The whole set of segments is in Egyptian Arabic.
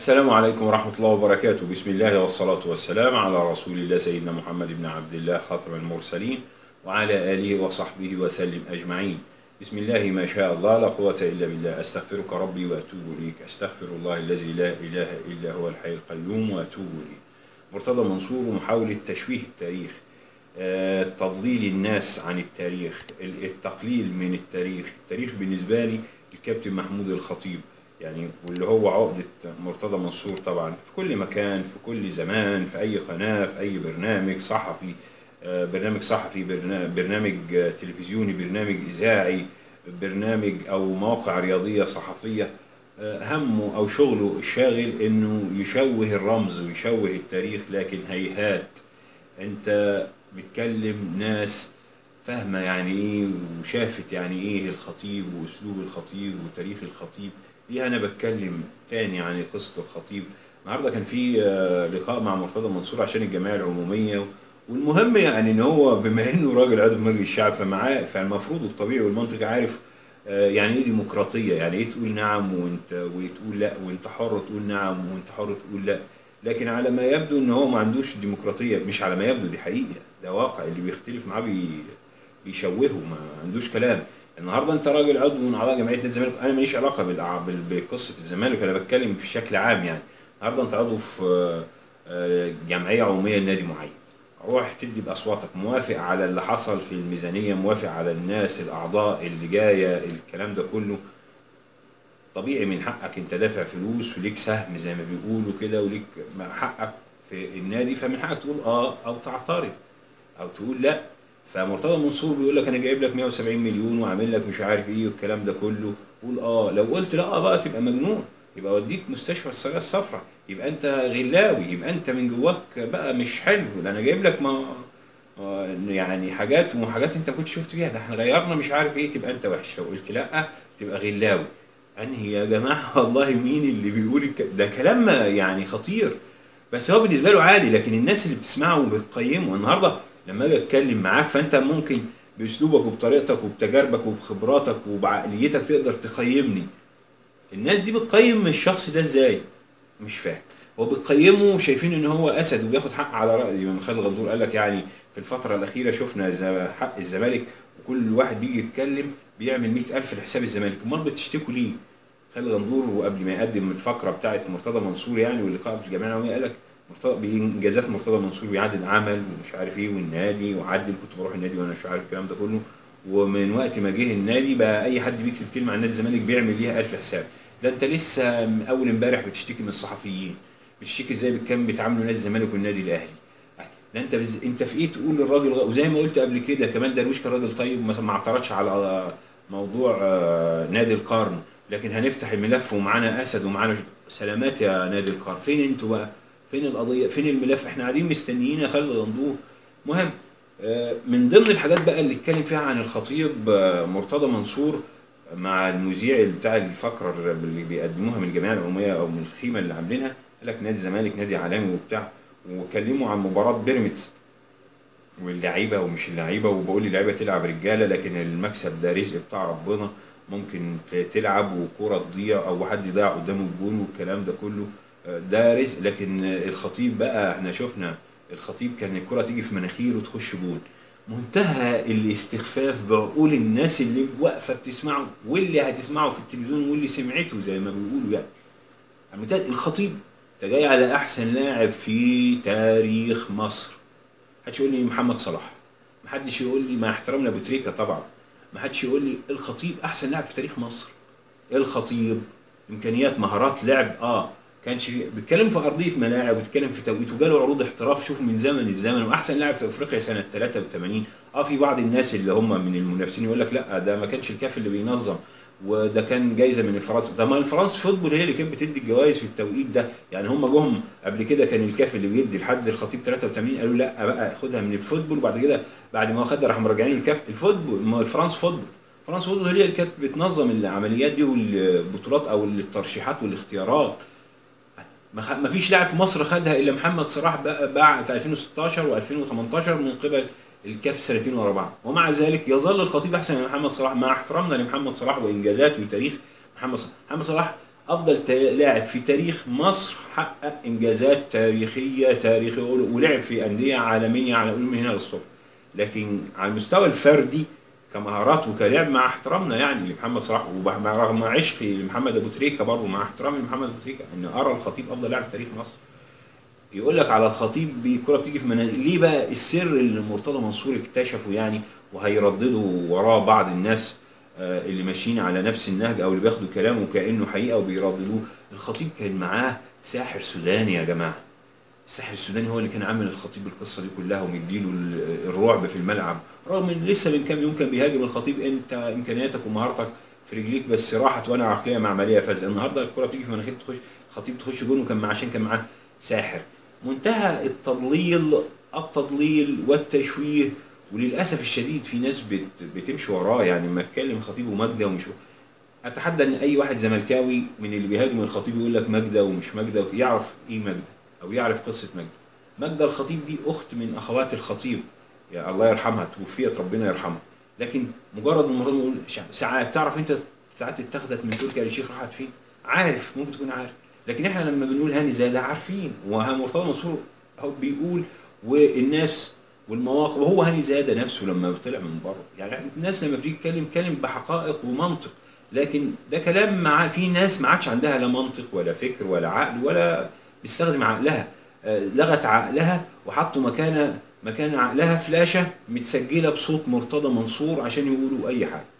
السلام عليكم ورحمة الله وبركاته بسم الله والصلاة والسلام على رسول الله سيدنا محمد بن عبد الله خاتم المرسلين وعلى آله وصحبه وسلم أجمعين بسم الله ما شاء الله لا قوة إلا بالله أستغفرك ربي وأتوب إليك أستغفر الله الذي لا إله إلا هو الحي القيوم وأتوب إليه مرتضى منصور ومحاولة تشويه التاريخ آه، تضليل الناس عن التاريخ التقليل من التاريخ التاريخ بالنسبة لي الكابتن محمود الخطيب يعني واللي هو عقدة مرتضى منصور طبعا في كل مكان في كل زمان في أي قناة في أي برنامج صحفي آه، برنامج صحفي برنا- برنامج آه، تلفزيوني برنامج إذاعي برنامج أو مواقع رياضية صحفية آه، همه أو شغله الشاغل إنه يشوه الرمز ويشوه التاريخ لكن هيهات أنت بتكلم ناس فاهمة يعني ايه وشافت يعني ايه الخطيب واسلوب الخطيب وتاريخ الخطيب دي انا بتكلم تاني عن قصة الخطيب النهارده كان في آه، لقاء مع مرتضى منصور عشان الجمعية العمومية والمهم يعني ان هو بما انه راجل عضو مجلس الشعب فمعاه فالمفروض الطبيعي والمنطقي عارف آه، يعني ايه ديمقراطية يعني ايه تقول نعم وانت وتقول لا وانت حر تقول نعم وانت حر تقول لا لكن على ما يبدو ان هو ما عندوش ديمقراطية مش على ما يبدو دي حقيقة ده واقع اللي بيختلف معاه بي بيشوهه ما عندوش كلام النهارده انت راجل عضو من اعضاء جمعيه نادي الزمالك انا ماليش علاقه بالع- بال- بقصه الزمالك انا بتكلم في شكل عام يعني النهارده انت عضو في آه، آه، جمعيه عموميه لنادي معين روح تدي باصواتك موافق على اللي حصل في الميزانيه موافق على الناس الاعضاء اللي جايه الكلام ده كله طبيعي من حقك انت دافع فلوس وليك سهم زي ما بيقولوا كده وليك حقك في النادي فمن حقك تقول اه او تعترض او تقول لا فمرتضى منصور بيقول لك انا جايب لك 170 مليون وعامل لك مش عارف ايه والكلام ده كله قول اه لو قلت لا بقى تبقى مجنون يبقى اوديك مستشفى السرايا الصفراء يبقى انت غلاوي يبقى انت من جواك بقى مش حلو ده انا جايب لك ما آه، يعني حاجات وحاجات انت ما كنتش شفت فيها ده احنا غيرنا مش عارف ايه تبقى انت وحش لو قلت لا تبقى غلاوي انهي يا جماعه والله مين اللي بيقول الك... ده كلام يعني خطير بس هو بالنسبه له عادي لكن الناس اللي بتسمعه وبتقيمه النهارده لما اجي اتكلم معاك فانت ممكن باسلوبك وبطريقتك وبتجاربك وبخبراتك وبعقليتك تقدر تقيمني الناس دي بتقيم الشخص ده ازاي مش فاهم هو بتقيمه شايفين ان هو اسد وبياخد حق على راي زي ما خالد غندور قال لك يعني في الفتره الاخيره شفنا ز- حق الزمالك وكل واحد بيجي يتكلم بيعمل 100000 لحساب الزمالك امال بتشتكوا ليه خالد غندور وقبل ما يقدم الفقره بتاعت مرتضى منصور يعني واللقاء في الجمعيه العموميه قال لك مرتضى بانجازات مرتضى منصور بيعدل عمل ومش عارف ايه والنادي وعدل كنت بروح النادي وانا مش عارف الكلام ده كله ومن وقت ما جه النادي بقى اي حد بيكتب كلمه عن نادي الزمالك بيعمل ليها ألف حساب ده انت لسه من اول امبارح بتشتكي من الصحفيين بتشتكي ازاي كان بيتعاملوا نادي الزمالك والنادي الاهلي ده انت بز... انت في ايه تقول للراجل غ- وزي ما قلت قبل كده كمال درويش كان راجل طيب ما ما اعترضش على موضوع آه، نادي القرن لكن هنفتح الملف ومعانا اسد ومعانا سلامات يا نادي القرن فين انتوا بقى فين القضيه فين الملف احنا قاعدين مستنيين يا خالد غندور مهم آه، من ضمن الحاجات بقى اللي اتكلم فيها عن الخطيب آه، مرتضى منصور مع المذيع بتاع الفقره اللي بيقدموها من الجمعيه العموميه او من الخيمه اللي عاملينها قال لك نادي الزمالك نادي عالمي وبتاع وكلموا عن مباراه بيراميدز واللعيبه ومش اللعيبه وبقول اللعيبه تلعب رجاله لكن المكسب ده رزق بتاع ربنا ممكن ت- تلعب وكوره تضيع او حد يضيع قدامه الجون والكلام ده كله آه، ده رزق لكن آه، الخطيب بقى احنا شفنا الخطيب كان الكره تيجي في مناخيره وتخش جون منتهى الاستخفاف بعقول الناس اللي واقفه بتسمعه واللي هتسمعه في التلفزيون واللي سمعته زي ما بيقولوا يعني المنتهى الخطيب انت جاي على احسن لاعب في تاريخ مصر محدش يقول لي محمد صلاح محدش يقول لي مع احترامنا ابو تريكه طبعا محدش يقول لي الخطيب احسن لاعب في تاريخ مصر الخطيب امكانيات مهارات لعب اه كانش في- بيتكلم في ارضيه ملاعب وبيتكلم في توقيت وجاله عروض احتراف شوف من زمن الزمن واحسن لاعب في افريقيا سنه 83 اه في بعض الناس اللي هم من المنافسين يقول لك لا ده ما كانش الكاف اللي بينظم وده كان جايزه من الفرنسا ده ما الفرنس فوتبول هي اللي كانت بتدي الجوائز في التوقيت ده يعني هم جم قبل كده كان الكاف اللي بيدي لحد الخطيب 83 قالوا لا بقى خدها من الفوتبول وبعد كده بعد ما خدها راحوا مرجعين الكاف الفوتبول ما الفرنس فوتبول فرنسا فوتبول هي اللي كانت بتنظم العمليات دي والبطولات او الترشيحات والاختيارات ما خ- ما فيش لاعب في مصر خدها الا محمد صلاح بقى باع في 2016 و2018 من قبل الكاف سنتين ورا بعض ومع ذلك يظل الخطيب احسن من محمد صلاح مع احترامنا لمحمد صلاح وانجازاته وتاريخ محمد صلاح محمد صلاح افضل تا- لاعب في تاريخ مصر حقق انجازات تاريخيه تاريخيه ولعب في انديه عالميه على قول من هنا للصبح لكن على المستوى الفردي كمهارات وكلعب مع احترامنا يعني لمحمد صلاح ورغم عشقي لمحمد ابو تريكه برضه مع احترامي لمحمد ابو تريكه ان ارى الخطيب افضل لاعب في تاريخ مصر يقول لك على الخطيب بي- الكره بتيجي في منازل ليه بقى السر اللي مرتضى منصور اكتشفه يعني وهيرددوا وراه بعض الناس آه، اللي ماشيين على نفس النهج او اللي بياخدوا كلامه كانه حقيقه وبيرددوه الخطيب كان معاه ساحر سوداني يا جماعه الساحر السوداني هو اللي كان عامل الخطيب القصه دي كلها ومديله ال- الرعب في الملعب رغم ان لسه من كام يوم كان بيهاجم الخطيب انت امكانياتك ومهارتك في رجليك بس راحت وانا عقليه معمليه فاز النهارده الكره بتيجي في مناخير تخش الخطيب تخش جون وكان معاه عشان كان معاه ساحر منتهى التضليل التضليل والتشويه وللاسف الشديد في ناس بت بتمشي وراه يعني لما اتكلم خطيب ومجده ومش اتحدى ان اي واحد زملكاوي من اللي بيهاجم الخطيب يقول لك مجده ومش مجده يعرف ايه مجده او يعرف قصه مجده مجده الخطيب دي اخت من اخوات الخطيب يا الله يرحمها توفيت ربنا يرحمها لكن مجرد ما مرة نقول شع- ساعات تعرف انت ساعات اتخذت من تركيا للشيخ راحت فين عارف ممكن تكون عارف لكن احنا لما بنقول هاني زاده عارفين ومرتضى منصور هو بيقول والناس والمواقف وهو هاني زاده نفسه لما طلع من بره يعني الناس لما بتيجي تتكلم تتكلم بحقائق ومنطق لكن ده كلام مع في ناس ما عادش عندها لا منطق ولا فكر ولا عقل ولا بتستخدم عقلها آه، لغت عقلها وحطوا مكان مكان عقلها فلاشه متسجله بصوت مرتضى منصور عشان يقولوا اي حاجه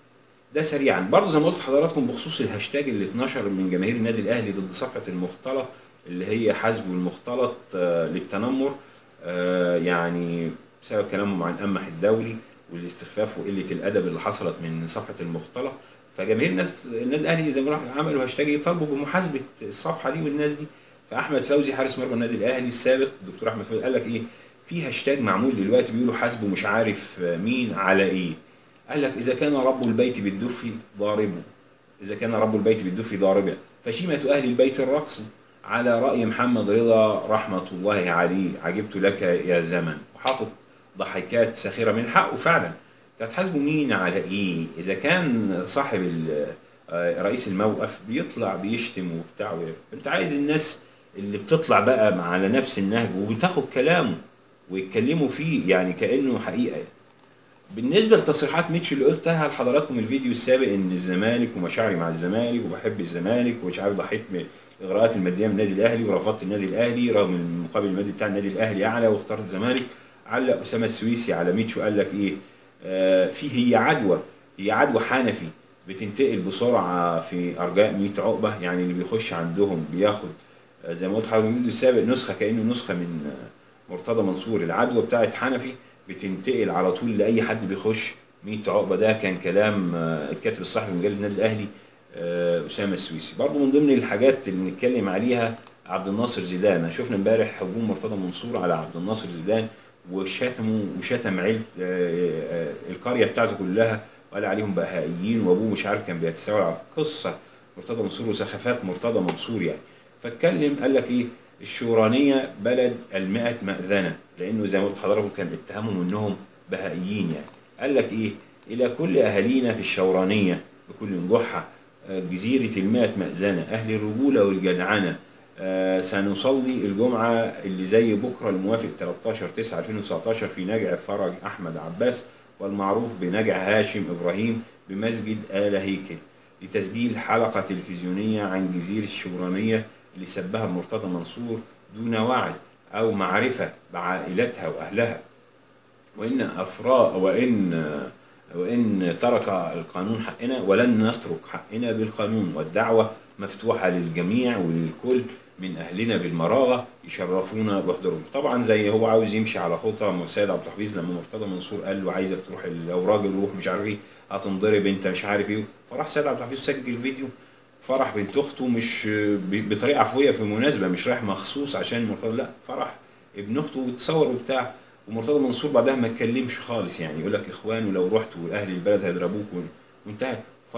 ده سريعا برضه زي ما قلت لحضراتكم بخصوص الهاشتاج اللي اتنشر من جماهير النادي الاهلي ضد صفحه المختلط اللي هي حزب المختلط آه، للتنمر آه، يعني بسبب كلامهم عن امح الدولي والاستخفاف وقله الادب اللي حصلت من صفحه المختلط فجماهير الناس النادي الاهلي زي ما راح عملوا هاشتاج يطالبوا بمحاسبه الصفحه دي والناس دي فاحمد فوزي حارس مرمى النادي الاهلي السابق الدكتور احمد فوزي قال لك ايه في هاشتاج معمول دلوقتي بيقولوا حاسبه مش عارف مين على ايه قال لك اذا كان رب البيت بالدف ضاربه اذا كان رب البيت بالدف ضاربا فشيمه اهل البيت الرقص على راي محمد رضا رحمه الله عليه عجبت لك يا زمن وحاطط ضحكات ساخره من حقه فعلا انت هتحاسبوا مين على ايه اذا كان صاحب ال- آه، رئيس الموقف بيطلع بيشتم وبتاع انت عايز الناس اللي بتطلع بقى على نفس النهج وبتاخد كلامه ويتكلموا فيه يعني كانه حقيقه يعني. بالنسبه لتصريحات ميتش اللي قلتها لحضراتكم الفيديو السابق ان الزمالك ومشاعري مع الزمالك وبحب الزمالك ومش عارف ضحيت من الاغراءات الماديه من النادي الاهلي ورفضت النادي الاهلي رغم ان المقابل المادي بتاع النادي الاهلي اعلى واخترت الزمالك علق اسامه السويسي على ميتش وقال لك ايه آه في هي عدوى هي عدوى حنفي بتنتقل بسرعه في ارجاء 100 عقبه يعني اللي بيخش عندهم بياخد آه زي ما قلت حضرتك الفيديو السابق نسخه كانه نسخه من آه مرتضى منصور العدوى بتاعت حنفي بتنتقل على طول لاي حد بيخش 100 عقبه ده كان كلام آه، الكاتب الصحفي مجله النادي الاهلي آه، اسامه السويسي برضه من ضمن الحاجات اللي نتكلم عليها عبد الناصر زيدان شفنا امبارح هجوم مرتضى منصور على عبد الناصر زيدان وشتمه وشتم عيلة آه، آه، القريه بتاعته كلها وقال عليهم بهائيين وابوه مش عارف كان بيتساوى على قصه مرتضى منصور وسخافات مرتضى منصور يعني فاتكلم قال لك ايه الشورانيه بلد المئة مأذنه لانه زي ما قلت لحضراتكم كان اتهامهم انهم بهائيين يعني قال لك ايه الى كل اهالينا في الشورانيه بكل جحا آه، جزيره المئة مأذنه اهل الرجوله والجدعنه آه، سنصلي الجمعه اللي زي بكره الموافق 13 9 2019 في نجع فرج احمد عباس والمعروف بنجع هاشم ابراهيم بمسجد آل هيكل لتسجيل حلقه تلفزيونيه عن جزيره الشورانيه اللي سبها مرتضى منصور دون وعي او معرفه بعائلتها واهلها وان افراء وان وان ترك القانون حقنا ولن نترك حقنا بالقانون والدعوه مفتوحه للجميع وللكل من اهلنا بالمراغه يشرفونا بحضورهم طبعا زي هو عاوز يمشي على خطى سيد عبد الحفيظ لما مرتضى منصور قال له عايزك تروح لو راجل روح مش عارف ايه هتنضرب انت مش عارف ايه فراح سيد عبد الحفيظ سجل فيديو فرح بنت اخته مش ب- بطريقه عفويه في مناسبه مش رايح مخصوص عشان مرتضى لا فرح ابن اخته وتصور وبتاع ومرتضى منصور بعدها ما اتكلمش خالص يعني يقول لك اخوان ولو رحت واهل البلد هيضربوك و- وانتهى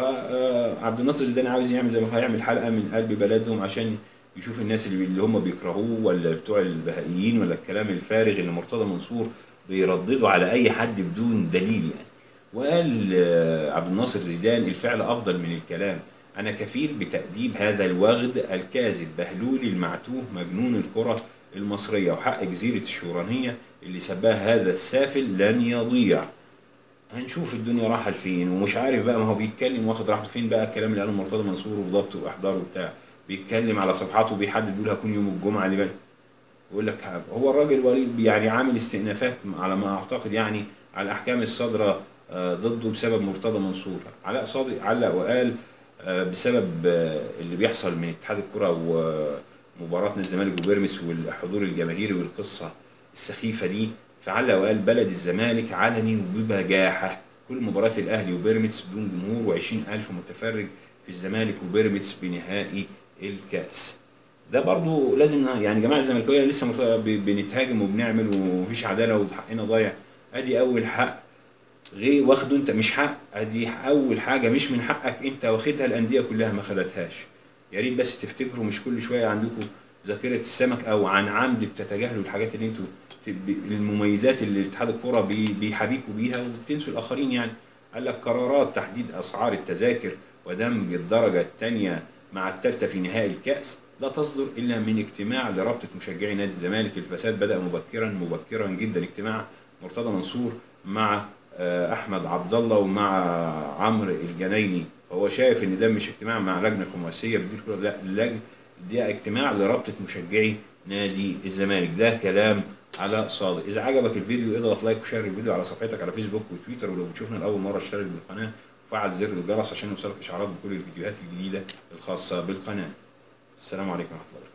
فعبد الناصر زيدان عاوز يعمل زي ما هو هيعمل حلقه من قلب بلدهم عشان يشوف الناس اللي, اللي هم بيكرهوه ولا بتوع البهائيين ولا الكلام الفارغ اللي مرتضى منصور بيردده على اي حد بدون دليل يعني وقال آه، عبد الناصر زيدان الفعل افضل من الكلام أنا كفيل بتأديب هذا الوغد الكاذب بهلول المعتوه مجنون الكرة المصرية وحق جزيرة الشورانية اللي سباها هذا السافل لن يضيع هنشوف الدنيا رايحه لفين ومش عارف بقى ما هو بيتكلم واخد راحته فين بقى الكلام اللي قاله مرتضى منصور وضبطه واحضاره وبتاع بيتكلم على صفحاته بيحدد بيقول هكون يوم الجمعه اللي بقى يقول لك هو الراجل وليد يعني عامل استئنافات على ما اعتقد يعني على الاحكام الصادره آه، ضده بسبب مرتضى منصور علاء صادق علق وقال آه، بسبب آه، اللي بيحصل من اتحاد الكره ومباراه الزمالك وبيراميدز والحضور الجماهيري والقصه السخيفه دي فعلق وقال بلد الزمالك علني وببجاحه كل مباريات الاهلي وبيراميدز بدون جمهور و20 الف متفرج في الزمالك وبيراميدز بنهائي الكاس ده برضو لازم يعني جماعه الزملكاويه لسه مت- ب- بنتهاجم وبنعمل ومفيش عداله وحقنا ضايع ادي اول حق غير واخده انت مش حق ادي اول حاجه مش من حقك انت واخدها الانديه كلها ما خدتهاش يا ريت بس تفتكروا مش كل شويه عندكم ذاكره السمك او عن عمد بتتجاهلوا الحاجات اللي انتوا ت- المميزات اللي اتحاد الكوره بي- بيحابيكوا بيها وبتنسوا الاخرين يعني قال لك قرارات تحديد اسعار التذاكر ودمج الدرجه الثانيه مع الثالثه في نهائي الكاس لا تصدر الا من اجتماع لرابطه مشجعي نادي الزمالك الفساد بدا مبكرا مبكرا جدا اجتماع مرتضى منصور مع آه، احمد عبد الله ومع عمرو الجنايني هو شايف ان ده مش اجتماع مع لجنه خماسيه بتدير كرة، لا لجنه ده اجتماع لرابطه مشجعي نادي الزمالك ده كلام على صادق اذا عجبك الفيديو اضغط لايك وشير الفيديو على صفحتك على فيسبوك وتويتر ولو بتشوفنا لاول مره اشترك بالقناه وفعل زر الجرس عشان يوصلك اشعارات بكل الفيديوهات الجديده الخاصه بالقناه السلام عليكم ورحمه الله وبركاته